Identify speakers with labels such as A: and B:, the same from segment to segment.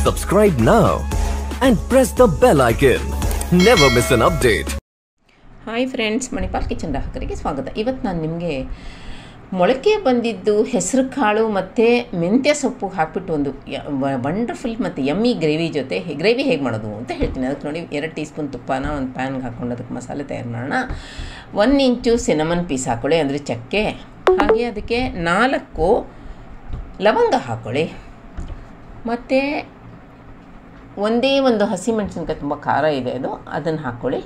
A: Subscribe now and press the bell icon. Never miss an update.
B: Hi friends Manipal kitchen ಗ್ರಾಹಕರಿಗೆ ಸ್ವಾಗತ ಇವತ್ತು ನಾನು ನಿಮಗೆ ಮೊಳಕೆ ಬಂದಿದ್ದು ಹೆಸರು ಕಾಳು ಮತ್ತು ಮೆಂತ್ಯ ಸೊಪ್ಪು ಹಾಕಿಬಿಟ್ಟು ಒಂದು ವಂಡರ್ಫುಲ್ ಮತ್ತು ಯಮ್ಮಿ ಗ್ರೇವಿ ಜೊತೆ ಗ್ರೇವಿ ಹೇಗೆ ಮಾಡೋದು ಅಂತ ಹೇಳ್ತೀನಿ ಅದಕ್ಕೆ ನೋಡಿ ಎರಡು ಟೀ ಸ್ಪೂನ್ ತುಪ್ಪನ ಒಂದು ಪ್ಯಾನ್ಗೆ ಹಾಕ್ಕೊಂಡು ಅದಕ್ಕೆ ಮಸಾಲೆ ತಯಾರು ಮಾಡೋಣ ಒನ್ ಇಂಚು ಸಿನಮನ್ ಪೀಸ್ ಹಾಕ್ಕೊಳ್ಳಿ ಅಂದರೆ ಚಕ್ಕೆ ಹಾಗೆ ಅದಕ್ಕೆ ನಾಲ್ಕು ಲವಂಗ ಹಾಕ್ಕೊಳ್ಳಿ ಮತ್ತು ಒಂದೇ ಒಂದು ಹಸಿಮೆಣಸಿನ್ಕಾಯಿ ತುಂಬ ಖಾರ ಇದೆ ಅದು ಅದನ್ನು ಹಾಕ್ಕೊಳ್ಳಿ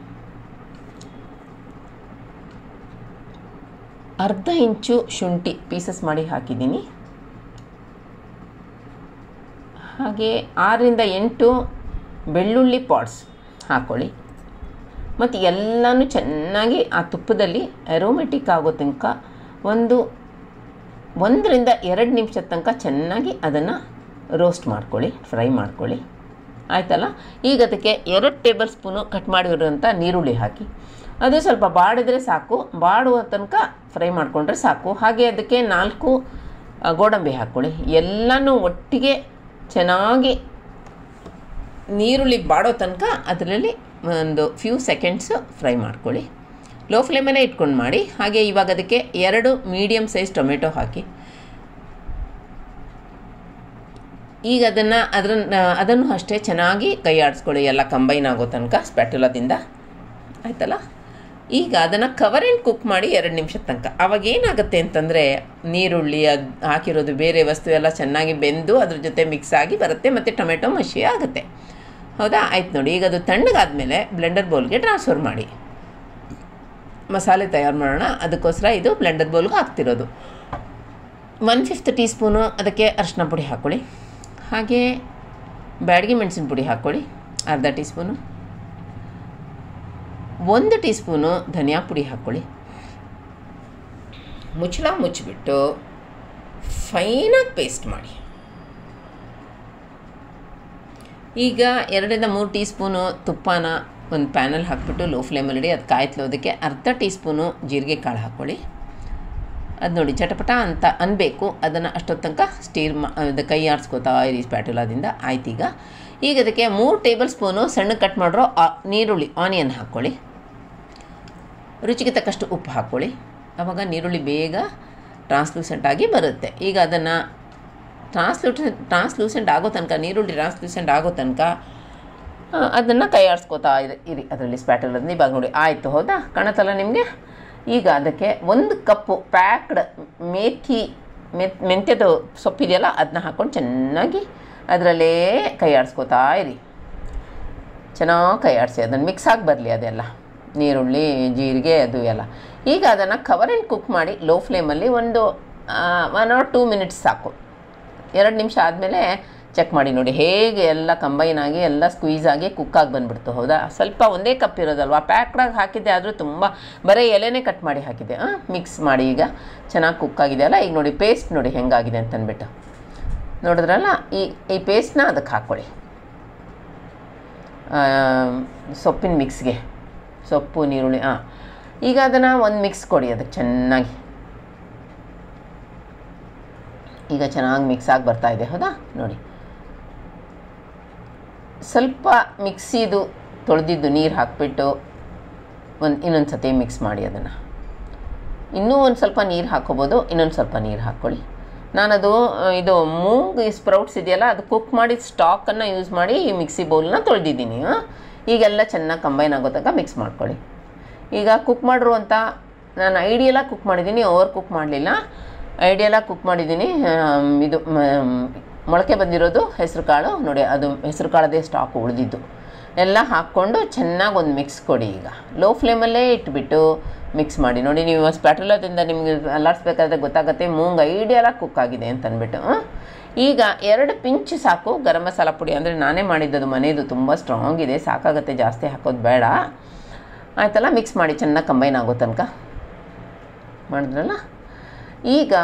B: ಅರ್ಧ ಇಂಚು ಶುಂಠಿ ಪೀಸಸ್ ಮಾಡಿ ಹಾಕಿದ್ದೀನಿ ಹಾಗೆ ಆರರಿಂದ ಎಂಟು ಬೆಳ್ಳುಳ್ಳಿ ಪಾಟ್ಸ್ ಹಾಕ್ಕೊಳ್ಳಿ ಮತ್ತು ಎಲ್ಲನೂ ಚೆನ್ನಾಗಿ ಆ ತುಪ್ಪದಲ್ಲಿ ಅರೋಮೆಟಿಕ್ ಆಗೋ ತನಕ ಒಂದು ಒಂದರಿಂದ ಎರಡು ನಿಮಿಷದ ತನಕ ಚೆನ್ನಾಗಿ ಅದನ್ನು ರೋಸ್ಟ್ ಮಾಡ್ಕೊಳ್ಳಿ ಫ್ರೈ ಮಾಡ್ಕೊಳ್ಳಿ ಆಯ್ತಲ್ಲ ಈಗ ಅದಕ್ಕೆ ಎರಡು ಟೇಬಲ್ ಸ್ಪೂನು ಕಟ್ ಮಾಡಿರೋಂಥ ನೀರುಳ್ಳಿ ಹಾಕಿ ಅದು ಸ್ವಲ್ಪ ಬಾಡಿದ್ರೆ ಸಾಕು ಬಾಡುವ ತನಕ ಫ್ರೈ ಮಾಡಿಕೊಂಡ್ರೆ ಸಾಕು ಹಾಗೆ ಅದಕ್ಕೆ ನಾಲ್ಕು ಆ, ಗೋಡಂಬಿ ಹಾಕ್ಕೊಳ್ಳಿ ಎಲ್ಲನೂ ಒಟ್ಟಿಗೆ ಚೆನ್ನಾಗಿ ನೀರುಳ್ಳಿ ಬಾಡೋ ತನಕ ಅದರಲ್ಲಿ ಒಂದು ಫ್ಯೂ ಸೆಕೆಂಡ್ಸು ಫ್ರೈ ಮಾಡ್ಕೊಳ್ಳಿ ಲೋ ಫ್ಲೇಮಲ್ಲೇ ಇಟ್ಕೊಂಡು ಮಾಡಿ ಹಾಗೆ ಇವಾಗ ಅದಕ್ಕೆ ಎರಡು ಮೀಡಿಯಮ್ ಸೈಜ್ ಟೊಮೆಟೊ ಹಾಕಿ ಈಗ ಅದನ್ನು ಅದನ್ನು ಅದನ್ನು ಅಷ್ಟೇ ಚೆನ್ನಾಗಿ ಕೈ ಆಡಿಸ್ಕೊಳ್ಳಿ ಎಲ್ಲ ಕಂಬೈನ್ ಆಗೋ ತನಕ ಸ್ಪ್ಯಾಟುಲಾದಿಂದ ಆಯ್ತಲ್ಲ ಈಗ ಅದನ್ನು ಕವರ್ ಆ್ಯಂಡ್ ಕುಕ್ ಮಾಡಿ ಎರಡು ನಿಮಿಷದ ತನಕ ಅವಾಗ ಏನಾಗುತ್ತೆ ಅಂತಂದರೆ ನೀರುಳ್ಳಿ ಅದು ಹಾಕಿರೋದು ಬೇರೆ ವಸ್ತು ಎಲ್ಲ ಚೆನ್ನಾಗಿ ಬೆಂದು ಅದ್ರ ಜೊತೆ ಮಿಕ್ಸ್ ಆಗಿ ಬರುತ್ತೆ ಮತ್ತು ಟೊಮೆಟೊ ಮಷಿ ಆಗುತ್ತೆ ಹೌದಾ ಆಯ್ತು ನೋಡಿ ಈಗ ಅದು ತಣ್ಣಗಾದ್ಮೇಲೆ ಬ್ಲೆಂಡರ್ ಬೌಲ್ಗೆ ಟ್ರಾನ್ಸ್ಫರ್ ಮಾಡಿ ಮಸಾಲೆ ತಯಾರು ಮಾಡೋಣ ಅದಕ್ಕೋಸ್ಕರ ಇದು ಬ್ಲೆಂಡರ್ ಬೌಲ್ಗೆ ಹಾಕ್ತಿರೋದು ಒನ್ ಫಿಫ್ತ್ ಟೀ ಸ್ಪೂನು ಅದಕ್ಕೆ ಅರಿಶಿನ ಪುಡಿ ಹಾಕ್ಕೊಳ್ಳಿ ಹಾಗೆ ಬ್ಯಾಡಗಿ ಮೆಣಸಿನ ಪುಡಿ ಹಾಕ್ಕೊಳ್ಳಿ ಅರ್ಧ ಟೀ ಸ್ಪೂನು ಒಂದು ಟೀ ಸ್ಪೂನು ಧನಿಯಾ ಪುಡಿ ಹಾಕ್ಕೊಳ್ಳಿ ಮುಚ್ಚಳ ಮುಚ್ಚಿಬಿಟ್ಟು ಫೈನಾಗಿ ಪೇಸ್ಟ್ ಮಾಡಿ ಈಗ ಎರಡರಿಂದ ಮೂರು ಟೀ ಸ್ಪೂನು ತುಪ್ಪನ ಒಂದು ಪ್ಯಾನಲ್ಲಿ ಹಾಕ್ಬಿಟ್ಟು ಲೋ ಫ್ಲೇಮಲ್ಲಿ ಇಡಿ ಅದು ಕಾಯ್ತಲೋದಕ್ಕೆ ಅರ್ಧ ಟೀ ಸ್ಪೂನು ಜೀರಿಗೆ ಕಾಳು ಹಾಕ್ಕೊಳ್ಳಿ ಅದು ನೋಡಿ ಚಟಪಟ ಅಂತ ಅನ್ಬೇಕು ಅದನ್ನು ಅಷ್ಟೊತ್ತು ತನಕ ಸ್ಟೀರ್ ಮಾ ಅದು ಕೈ ಆಡಿಸ್ಕೋತಾ ಇರಿ ಸ್ಪ್ಯಾಟುಲಾದಿಂದ ಆಯ್ತು ಈಗ ಈಗ ಅದಕ್ಕೆ ಮೂರು ಟೇಬಲ್ ಸ್ಪೂನು ಸಣ್ಣ ಕಟ್ ಮಾಡಿರೋ ಆ ನೀರುಳ್ಳಿ ಆನಿಯನ್ ಹಾಕ್ಕೊಳ್ಳಿ ರುಚಿಗೆ ತಕ್ಕಷ್ಟು ಉಪ್ಪು ಹಾಕ್ಕೊಳ್ಳಿ ಆವಾಗ ನೀರುಳ್ಳಿ ಬೇಗ ಟ್ರಾನ್ಸ್ಲೂಸೆಂಟ್ ಆಗಿ ಬರುತ್ತೆ ಈಗ ಅದನ್ನು ಟ್ರಾನ್ಸ್ಲೂಸೆಂಟ್ ಟ್ರಾನ್ಸ್ಲೂಸೆಂಟ್ ಆಗೋ ತನಕ ನೀರುಳ್ಳಿ ಟ್ರಾನ್ಸ್ಲೂಸೆಂಟ್ ಆಗೋ ತನಕ ಅದನ್ನು ಕೈ ಆಡಿಸ್ಕೋತಾ ಇದೆ ಇರಿ ಅದರಲ್ಲಿ ಸ್ಪ್ಯಾಟುಲಲ್ಲಿ ಇವಾಗ ನೋಡಿ ಆಯಿತು ಹೌದಾ ಕಾಣತ್ತಲ್ಲ ನಿಮಗೆ ಈಗ ಅದಕ್ಕೆ ಒಂದು ಕಪ್ಪು ಪ್ಯಾಕ್ಡ್ ಮೇಥಿ ಮೆತ್ ಮೆಂತ್ಯದ ಸೊಪ್ಪಿದೆಯಲ್ಲ ಅದನ್ನ ಹಾಕ್ಕೊಂಡು ಚೆನ್ನಾಗಿ ಅದರಲ್ಲೇ ಕೈ ಆಡಿಸ್ಕೋತಾ ಇರಿ ಚೆನ್ನಾಗಿ ಕೈ ಆಡಿಸಿ ಅದನ್ನು ಮಿಕ್ಸ್ ಆಗಿ ಬರಲಿ ಅದೆಲ್ಲ ನೀರುಳ್ಳಿ ಜೀರಿಗೆ ಅದು ಎಲ್ಲ ಈಗ ಅದನ್ನು ಕವರ್ ಆ್ಯಂಡ್ ಕುಕ್ ಮಾಡಿ ಲೋ ಫ್ಲೇಮಲ್ಲಿ ಒಂದು ಒನ್ ಆರ್ ಟೂ ಮಿನಿಟ್ಸ್ ಸಾಕು ಎರಡು ನಿಮಿಷ ಆದಮೇಲೆ ಚೆಕ್ ಮಾಡಿ ನೋಡಿ ಹೇಗೆ ಎಲ್ಲ ಕಂಬೈನ್ ಆಗಿ ಎಲ್ಲ ಸ್ಕ್ವೀಸ್ ಆಗಿ ಕುಕ್ಕಾಗಿ ಬಂದುಬಿಡ್ತು ಹೌದಾ ಸ್ವಲ್ಪ ಒಂದೇ ಕಪ್ ಇರೋದಲ್ವಾ ಪ್ಯಾಕ್ಡಾಗಿ ಹಾಕಿದ್ದೆ ಆದರೂ ತುಂಬ ಬರೀ ಎಲೆನೇ ಕಟ್ ಮಾಡಿ ಹಾಕಿದ್ದೆ ಮಿಕ್ಸ್ ಮಾಡಿ ಈಗ ಚೆನ್ನಾಗಿ ಕುಕ್ ಆಗಿದೆ ಅಲ್ಲ ಈಗ ನೋಡಿ ಪೇಸ್ಟ್ ನೋಡಿ ಹೆಂಗಾಗಿದೆ ಅಂತ ಅಂದ್ಬಿಟ್ಟು ನೋಡಿದ್ರಲ್ಲ ಈ ಈ ಪೇಸ್ಟ್ನ ಅದಕ್ಕೆ ಹಾಕ್ಕೊಳ್ಳಿ ಆ, ಸೊಪ್ಪಿನ ಮಿಕ್ಸ್ಗೆ ಸೊಪ್ಪು ನೀರುಳ್ಳಿ ಹಾಂ ಈಗ ಅದನ್ನು ಒಂದು ಮಿಕ್ಸ್ ಕೊಡಿ ಅದಕ್ಕೆ ಚೆನ್ನಾಗಿ ಈಗ ಚೆನ್ನಾಗಿ ಮಿಕ್ಸ್ ಆಗಿ ಬರ್ತಾ ಇದೆ ಹೌದಾ ನೋಡಿ ಸ್ವಲ್ಪ ಮಿಕ್ಸಿದು ತೊಳೆದಿದ್ದು ನೀರು ಹಾಕ್ಬಿಟ್ಟು ಒಂದು ಇನ್ನೊಂದು ಸತಿ ಮಿಕ್ಸ್ ಮಾಡಿ ಅದನ್ನು ಇನ್ನೂ ಒಂದು ಸ್ವಲ್ಪ ನೀರು ಹಾಕ್ಕೋಬೋದು ಇನ್ನೊಂದು ಸ್ವಲ್ಪ ನೀರು ಹಾಕ್ಕೊಳ್ಳಿ ನಾನದು ಆ, ಇದು ಮೂಗ್ ಸ್ಪ್ರೌಟ್ಸ್ ಇದೆಯಲ್ಲ ಅದು ಕುಕ್ ಮಾಡಿದ ಸ್ಟಾಕನ್ನು ಯೂಸ್ ಮಾಡಿ ಈ ಮಿಕ್ಸಿ ಬೌಲ್ನ ತೊಳೆದಿದ್ದೀನಿ ಈಗೆಲ್ಲ ಚೆನ್ನಾಗಿ ಕಂಬೈನ್ ಆಗೋ ತನಕ ಮಿಕ್ಸ್ ಮಾಡ್ಕೊಳ್ಳಿ ಈಗ ಕುಕ್ ಮಾಡಿರುವಂಥ ನಾನು ಐಡಿಯಲಾಗಿ ಕುಕ್ ಮಾಡಿದ್ದೀನಿ ಓವರ್ ಕುಕ್ ಮಾಡಲಿಲ್ಲ ಐಡಿಯಲಾಗಿ ಕುಕ್ ಮಾಡಿದ್ದೀನಿ ಆಮ್, ಇದು ಮ- ಮೊಳಕೆ ಬಂದಿರೋದು ಹೆಸರು ಕಾಳು ನೋಡಿ ಅದು ಹೆಸರು ಕಾಳದೇ ಸ್ಟಾಕ್ ಉಳಿದಿದ್ದು ಎಲ್ಲ ಹಾಕ್ಕೊಂಡು ಚೆನ್ನಾಗಿ ಒಂದು ಮಿಕ್ಸ್ ಕೊಡಿ ಈಗ ಲೋ ಫ್ಲೇಮಲ್ಲೇ ಇಟ್ಬಿಟ್ಟು ಮಿಕ್ಸ್ ಮಾಡಿ ನೋಡಿ ನೀವು ಸ್ಪ್ಯಾಟುಲಾದಿಂದ ನಿಮಗೆ ಅಲ್ಲಾಡಿಸ್ಬೇಕಾದ್ರೆ ಗೊತ್ತಾಗುತ್ತೆ ಮೂಂಗ್ ಐಡಿಯಲಾಗಿ ಕುಕ್ ಆಗಿದೆ ಅಂತ ಅಂದ್ಬಿಟ್ಟು ಆ? ಈಗ ಎರಡು ಪಿಂಚ್ ಸಾಕು ಗರಂ ಮಸಾಲ ಪುಡಿ ಅಂದರೆ ನಾನೇ ಮಾಡಿದ್ದದು ಮನೆಯದು ತುಂಬ ಸ್ಟ್ರಾಂಗ್ ಇದೆ ಸಾಕಾಗುತ್ತೆ ಜಾಸ್ತಿ ಹಾಕೋದು ಬೇಡ ಆಯ್ತಲ್ಲ ಮಿಕ್ಸ್ ಮಾಡಿ ಚೆನ್ನಾಗಿ ಕಂಬೈನ್ ಆಗೋ ತನಕ ಮಾಡಿದ್ರಲ್ಲ ಈಗ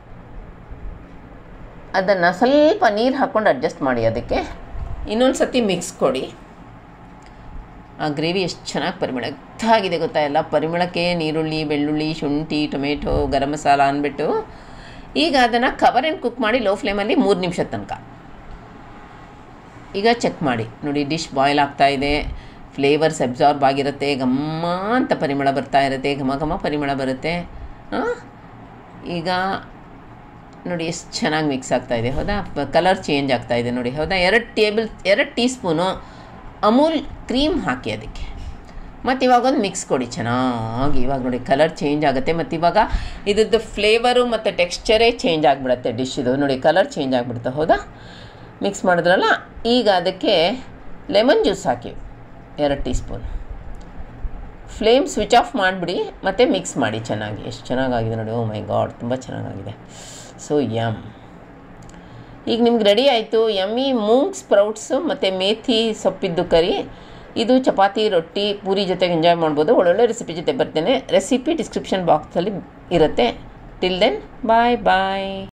B: ಅದನ್ನು ಸ್ವಲ್ಪ ನೀರು ಹಾಕ್ಕೊಂಡು ಅಡ್ಜಸ್ಟ್ ಮಾಡಿ ಅದಕ್ಕೆ ಇನ್ನೊಂದು ಸತಿ ಮಿಕ್ಸ್ ಕೊಡಿ ಆ ಗ್ರೇವಿ ಎಷ್ಟು ಚೆನ್ನಾಗಿ ಪರಿಮಳ ಆಗಿದೆ ಗೊತ್ತಾ ಎಲ್ಲ ಪರಿಮಳಕ್ಕೆ ನೀರುಳ್ಳಿ ಬೆಳ್ಳುಳ್ಳಿ ಶುಂಠಿ ಟೊಮೆಟೊ ಗರಂ ಮಸಾಲ ಅಂದ್ಬಿಟ್ಟು ಈಗ ಅದನ್ನು ಕವರ್ ಆ್ಯಂಡ್ ಕುಕ್ ಮಾಡಿ ಲೋ ಫ್ಲೇಮಲ್ಲಿ ಮೂರು ನಿಮಿಷದ ತನಕ ಈಗ ಚೆಕ್ ಮಾಡಿ ನೋಡಿ ಡಿಶ್ ಬಾಯ್ಲ್ ಆಗ್ತಾ ಇದೆ ಫ್ಲೇವರ್ಸ್ ಅಬ್ಸಾರ್ಬ್ ಆಗಿರುತ್ತೆ ಘಮ್ಮ ಅಂತ ಪರಿಮಳ ಬರ್ತಾ ಇರುತ್ತೆ ಘಮ ಘಮ ಪರಿಮಳ ಬರುತ್ತೆ ಆ? ಈಗ ನೋಡಿ ಎಷ್ಟು ಚೆನ್ನಾಗಿ ಮಿಕ್ಸ್ ಆಗ್ತಾ ಇದೆ ಹೌದಾ ಕಲರ್ ಚೇಂಜ್ ಆಗ್ತಾ ಇದೆ ನೋಡಿ ಹೌದಾ ಎರಡು ಟೇಬಲ್ ಎರಡು ಟೀ ಸ್ಪೂನು ಅಮೂಲ್ ಕ್ರೀಮ್ ಹಾಕಿ ಅದಕ್ಕೆ ಮತ್ತು ಇವಾಗ ಒಂದು ಮಿಕ್ಸ್ ಕೊಡಿ ಚೆನ್ನಾಗಿ ಇವಾಗ ನೋಡಿ ಕಲರ್ ಚೇಂಜ್ ಆಗುತ್ತೆ ಮತ್ತು ಇವಾಗ ಇದ್ರದ್ದು ಫ್ಲೇವರು ಮತ್ತು ಟೆಕ್ಸ್ಚರೇ ಚೇಂಜ್ ಆಗಿಬಿಡುತ್ತೆ ಡಿಶ್ದು ನೋಡಿ ಕಲರ್ ಚೇಂಜ್ ಆಗಿಬಿಡುತ್ತೆ ಹೌದಾ ಮಿಕ್ಸ್ ಮಾಡಿದ್ರಲ್ಲ ಈಗ ಅದಕ್ಕೆ ಲೆಮನ್ ಜ್ಯೂಸ್ ಹಾಕಿ ಎರಡು teaspoon flame switch off ಮಾಡಿಬಿಡಿ ಮತ್ತು ಮಿಕ್ಸ್ ಮಾಡಿ ಚೆನ್ನಾಗಿ ಎಷ್ಟು ಚೆನ್ನಾಗಾಗಿದೆ ನೋಡಿ ಓ ಮೈ ಗಾಡ್ ತುಂಬ ಚೆನ್ನಾಗಾಗಿದೆ ಸೊ ಯಮ್ ಈಗ ನಿಮ್ಗೆ ರೆಡಿ ಆಯಿತು ಯಮ್ಮಿ ಮೂಂಗ್ ಸ್ಪ್ರೌಟ್ಸು ಮತ್ತು ಮೇಥಿ ಸೊಪ್ಪಿದ್ದು ಕರಿ ಇದು ಚಪಾತಿ ರೊಟ್ಟಿ ಪೂರಿ ಜೊತೆಗೆ ಎಂಜಾಯ್ ಮಾಡ್ಬೋದು ಒಳ್ಳೊಳ್ಳೆ ರೆಸಿಪಿ ಜೊತೆ ಬರ್ತೇನೆ ರೆಸಿಪಿ ಡಿಸ್ಕ್ರಿಪ್ಷನ್ ಬಾಕ್ಸಲ್ಲಿ ಇರುತ್ತೆ ಟಿಲ್ ದೆನ್ ಬಾಯ್ ಬಾಯ್